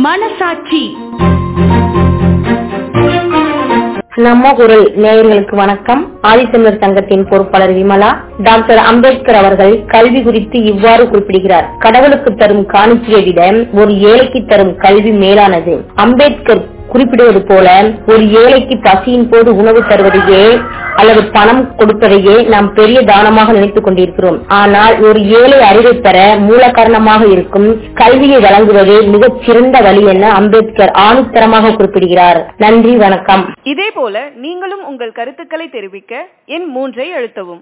மனசாட்சி நம்ம குரல் நேயர்களுக்கு வணக்கம் ஆதித்தமிழர் சங்கத்தின் பொறுப்பாளர் விமலா டாக்டர் அம்பேத்கர் அவர்கள் கல்வி குறித்து இவ்வாறு குறிப்பிடுகிறார் கடவுளுக்கு தரும் காணிக்கையை விட ஒரு ஏழைக்கு தரும் கல்வி மேலானது அம்பேத்கர் குறிப்பிடுவது போல ஒரு ஏழைக்கு பசியின் போது உணவு தருவதையே அல்லது பணம் கொடுப்பதையே நாம் பெரிய தானமாக நினைத்துக் கொண்டிருக்கிறோம் ஆனால் ஒரு ஏழை அறிவை பெற மூல காரணமாக இருக்கும் கல்வியை வழங்குவதே மிகச் சிறந்த வழி என அம்பேத்கர் ஆணித்தரமாக குறிப்பிடுகிறார் நன்றி வணக்கம் இதே போல நீங்களும் உங்கள் கருத்துக்களை தெரிவிக்க எண் மூன்றை அழுத்தவும்